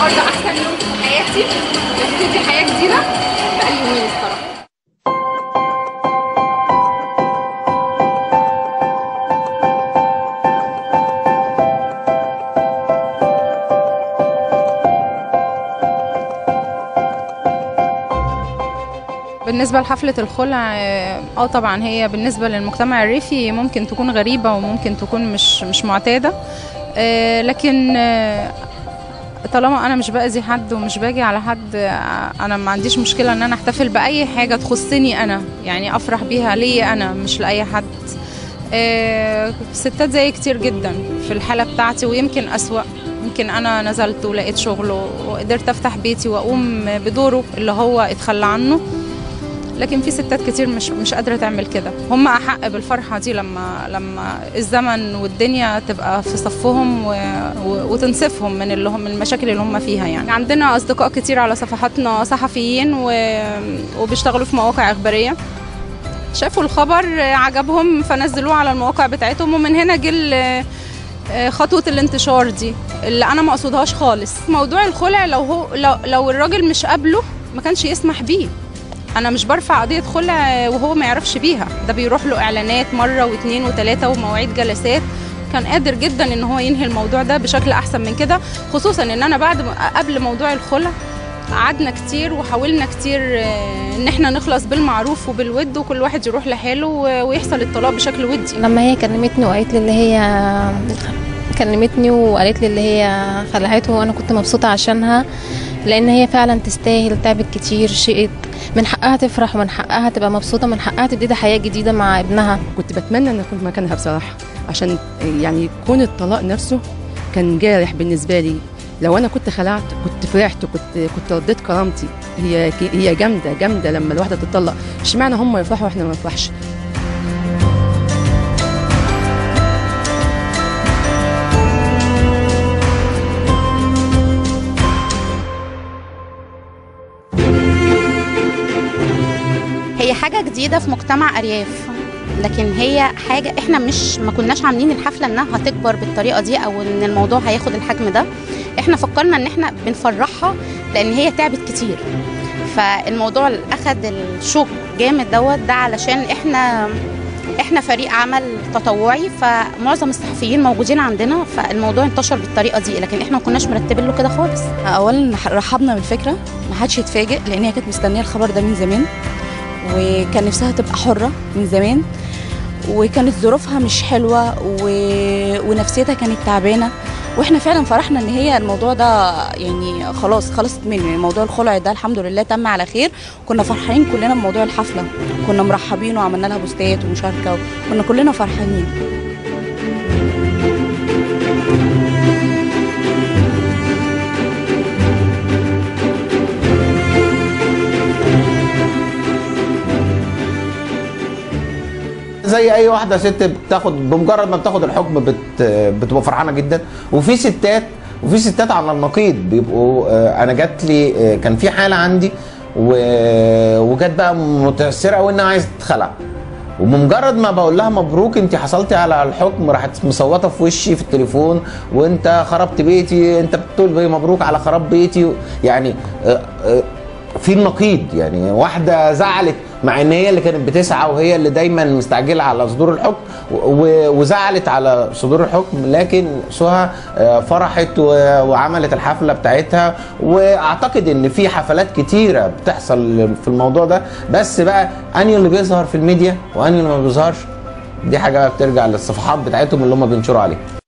النهارده احسن يوم في حياتي ببتدي حياه جديده بقالي يومين الصراحه بالنسبة لحفلة الخلع اه طبعا هي بالنسبة للمجتمع الريفي ممكن تكون غريبة وممكن تكون مش مش معتادة آه، لكن آه، طالما انا مش باذي حد ومش باجي على حد آه، انا ما عنديش مشكلة ان انا احتفل باي حاجة تخصني انا يعني افرح بيها ليا انا مش لاي حد آه، ستات زي كتير جدا في الحالة بتاعتي ويمكن أسوأ يمكن أنا نزلت ولقيت شغل وقدرت أفتح بيتي وأقوم بدوره اللي هو اتخلى عنه لكن في ستات كتير مش مش قادره تعمل كده هم احق بالفرحه دي لما لما الزمن والدنيا تبقى في صفهم و... و... وتنصفهم من اللي هم من المشاكل اللي هم فيها يعني عندنا اصدقاء كتير على صفحاتنا صحفيين و... وبيشتغلوا في مواقع اخباريه شافوا الخبر عجبهم فنزلوه على المواقع بتاعتهم ومن هنا جه خطوه الانتشار دي اللي انا ما اقصدهاش خالص موضوع الخلع لو هو لو, لو الراجل مش قابله ما كانش يسمح بيه انا مش برفع قضيه خلع وهو ما يعرفش بيها ده بيروح له اعلانات مره واثنين وثلاثه ومواعيد جلسات كان قادر جدا ان هو ينهي الموضوع ده بشكل احسن من كده خصوصا ان انا بعد قبل موضوع الخلع قعدنا كتير وحاولنا كتير ان احنا نخلص بالمعروف وبالود وكل واحد يروح لحاله ويحصل الطلاق بشكل ودي لما هي كلمتني وقالت لي اللي هي كلمتني وقالت لي اللي هي خلعته وانا كنت مبسوطه عشانها لان هي فعلا تستاهل تعبت كتير شقت من حقها تفرح ومن حقها تبقى مبسوطه من حقها تبتدي حياه جديده مع ابنها كنت بتمنى ان اكون مكانها بصراحه عشان يعني كون الطلاق نفسه كان جارح بالنسبه لي لو انا كنت خلعت كنت فرحت كنت كنت رديت كرامتي هي هي جامده جامده لما الواحده تطلق اشمعنى هم يفرحوا واحنا ما نفرحش هي حاجه جديده في مجتمع ارياف لكن هي حاجه احنا مش ما كناش عاملين الحفله انها هتكبر بالطريقه دي او ان الموضوع هياخد الحجم ده احنا فكرنا ان احنا بنفرحها لان هي تعبت كتير فالموضوع اللي اخد الشغل جامد دوت ده علشان احنا احنا فريق عمل تطوعي فمعظم الصحفيين موجودين عندنا فالموضوع انتشر بالطريقه دي لكن احنا ما كناش مرتبين له كده خالص اولا رحبنا بالفكره ما حدش يتفاجئ لان هي كانت مستنيه الخبر ده من زمان وكان نفسها تبقى حرة من زمان وكانت ظروفها مش حلوة و... ونفسيتها كانت تعبانة واحنا فعلا فرحنا ان هي الموضوع ده يعني خلاص خلصت منه يعني موضوع الخلع ده الحمد لله تم على خير كنا فرحانين كلنا بموضوع الحفله كنا مرحبين وعملنا لها بوستات ومشاركه وكنا كلنا فرحانين زي اي واحده ست بتاخد بمجرد ما بتاخد الحكم بت بتبقى فرحانه جدا وفي ستات وفي ستات على النقيض بيبقوا انا جات لي كان في حاله عندي وجت بقى متاثره قوي انها عايزه تتخلع وبمجرد ما بقول لها مبروك انت حصلتي على الحكم راحت مصوته في وشي في التليفون وانت خربت بيتي انت بتقول مبروك على خراب بيتي يعني في النقيض يعني واحده زعلت مع ان هي اللي كانت بتسعى وهي اللي دايما مستعجله على صدور الحكم وزعلت على صدور الحكم لكن سهى فرحت وعملت الحفله بتاعتها واعتقد ان في حفلات كتيره بتحصل في الموضوع ده بس بقى انهي اللي بيظهر في الميديا وانهي اللي ما بيظهرش دي حاجه بترجع للصفحات بتاعتهم اللي هم بينشروا عليها